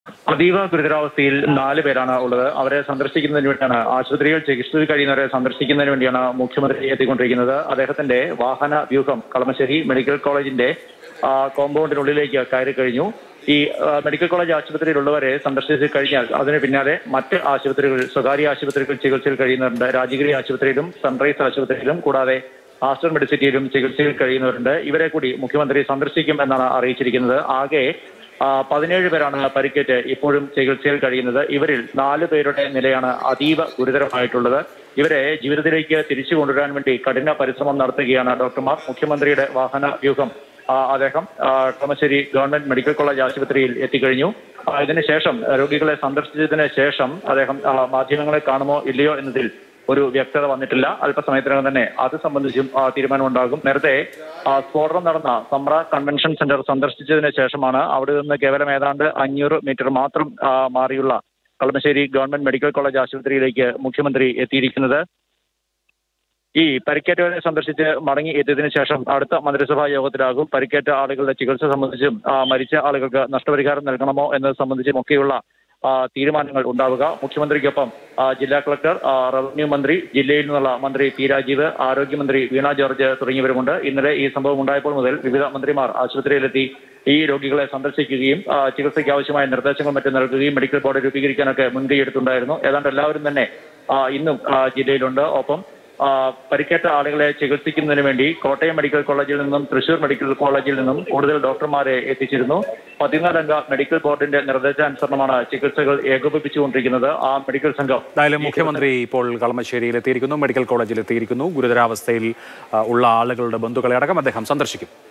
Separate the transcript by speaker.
Speaker 1: അതീവ ഗുരുതരാവസ്ഥയിൽ നാല് പേരാണ് ഉള്ളത് അവരെ സന്ദർശിക്കുന്നതിന് വേണ്ടിയാണ് ആശുപത്രിയിൽ ചികിത്സയിൽ കഴിയുന്നവരെ സന്ദർശിക്കുന്നതിന് വേണ്ടിയാണ് മുഖ്യമന്ത്രി എത്തിക്കൊണ്ടിരിക്കുന്നത് അദ്ദേഹത്തിന്റെ വാഹന വ്യൂഹം കളമശ്ശേരി മെഡിക്കൽ കോളേജിന്റെ ആ, കോമ്പൗണ്ടിനുള്ളിലേക്ക് കയറി കഴിഞ്ഞു ഈ ആ, മെഡിക്കൽ കോളേജ് ആശുപത്രിയിലുള്ളവരെ സന്ദർശിച്ച് കഴിഞ്ഞാൽ അതിന് പിന്നാലെ മറ്റ് ആശുപത്രികൾ സ്വകാര്യ ആശുപത്രികൾ ചികിത്സയിൽ കഴിയുന്നവരുണ്ട് രാജഗിരി ആശുപത്രിയിലും സൺറൈസ് ആശുപത്രിയിലും കൂടാതെ ആസ്റ്റർ മെഡിസിറ്റിയിലും ചികിത്സയിൽ കഴിയുന്നവരുണ്ട് ഇവരെ കൂടി മുഖ്യമന്ത്രി സന്ദർശിക്കും എന്നാണ് അറിയിച്ചിരിക്കുന്നത് ആകെ ആ, പതിനേഴ് പേരാണ് പരിക്കേറ്റ് ഇപ്പോഴും ചികിത്സയിൽ കഴിയുന്നത് ഇവരിൽ നാല് പേരുടെ നിലയാണ് അതീവ ഗുരുതരമായിട്ടുള്ളത് ഇവരെ ജീവിതത്തിലേക്ക് തിരിച്ചു കൊണ്ടുവരാൻ വേണ്ടി കഠിന പരിശ്രമം നടത്തുകയാണ് ഡോക്ടർമാർ മുഖ്യമന്ത്രിയുടെ വാഹന വ്യൂഹം ആ, അദ്ദേഹം ആ, കളമശ്ശേരി ഗവൺമെന്റ് മെഡിക്കൽ കോളേജ് ആശുപത്രിയിൽ എത്തിക്കഴിഞ്ഞു ആ, ഇതിനുശേഷം രോഗികളെ സന്ദർശിച്ചതിന് ശേഷം അദ്ദേഹം ആ, മാധ്യമങ്ങളെ കാണുമോ ഇല്ലയോ എന്നതിൽ ഒരു വ്യക്തത വന്നിട്ടില്ല അല്പസമയത്തിനകം തന്നെ അത് സംബന്ധിച്ചും ആ, തീരുമാനമുണ്ടാകും നേരത്തെ ആ, സ്ഫോടനം നടന്ന സമ്ര കൺവെൻഷൻ സെന്റർ സന്ദർശിച്ചതിന് ശേഷമാണ് അവിടെ നിന്ന് കേവലം ഏതാണ്ട് അഞ്ഞൂറ് മീറ്റർ മാത്രം ആ, മാറിയുള്ള കളമശ്ശേരി ഗവൺമെന്റ് മെഡിക്കൽ കോളേജ് ആശുപത്രിയിലേക്ക് മുഖ്യമന്ത്രി എത്തിയിരിക്കുന്നത് ഈ പരിക്കേറ്റവരെ സന്ദർശിച്ച് മടങ്ങി എത്തിയതിനു ശേഷം അടുത്ത മന്ത്രിസഭാ യോഗത്തിലാകും പരിക്കേറ്റ ആളുകളുടെ ചികിത്സ സംബന്ധിച്ചും ആ, മരിച്ച ആളുകൾക്ക് നഷ്ടപരിഹാരം നൽകണമോ എന്നത് സംബന്ധിച്ചും ഒക്കെയുള്ള ആ, തീരുമാനങ്ങൾ ഉണ്ടാവുക മുഖ്യമന്ത്രിക്കൊപ്പം ആ, ജില്ലാ കളക്ടർ ആ, റവന്യൂ മന്ത്രി ജില്ലയിൽ നിന്നുള്ള മന്ത്രി പി രാജീവ് ആരോഗ്യമന്ത്രി വീണ ജോർജ് തുടങ്ങിയവരുമുണ്ട് ഇന്നലെ ഈ സംഭവം ഉണ്ടായപ്പോൾ മുതൽ വിവിധ മന്ത്രിമാർ ആശുപത്രിയിലെത്തി ഈ രോഗികളെ സന്ദർശിക്കുകയും ആ, ചികിത്സയ്ക്ക് ആവശ്യമായ നിർദ്ദേശങ്ങൾ മറ്റും നൽകുകയും മെഡിക്കൽ ബോർഡ് രൂപീകരിക്കാനൊക്കെ മുൻകൈ എടുത്തിട്ടുണ്ടായിരുന്നു ഏതാണ്ട് എല്ലാവരും തന്നെ ആ, ഇന്നും ആ, ജില്ലയിലുണ്ട് ഒപ്പം ആ, പരിക്കേറ്റ ആളുകളെ ചികിത്സിക്കുന്നതിന് വേണ്ടി കോട്ടയം മെഡിക്കൽ കോളേജിൽ നിന്നും തൃശൂർ മെഡിക്കൽ കോളേജിൽ നിന്നും കൂടുതൽ ഡോക്ടർമാരെ എത്തിച്ചിരുന്നു പതിനാലംഗ മെഡിക്കൽ ബോർഡിന്റെ നിർദ്ദേശാനുസരണമാണ് ചികിത്സകൾ ഏകോപിപ്പിച്ചുകൊണ്ടിരിക്കുന്നത് ആ മെഡിക്കൽ സംഘം
Speaker 2: എന്തായാലും മുഖ്യമന്ത്രി ഇപ്പോൾ കളമശ്ശേരിയിൽ എത്തിയിരിക്കുന്നു മെഡിക്കൽ കോളേജിൽ എത്തിയിരിക്കുന്നു ഗുരുതരാവസ്ഥയിൽ ആ, ഉള്ള ആളുകളുടെ ബന്ധുക്കളെ അടക്കം അദ്ദേഹം സന്ദർശിക്കും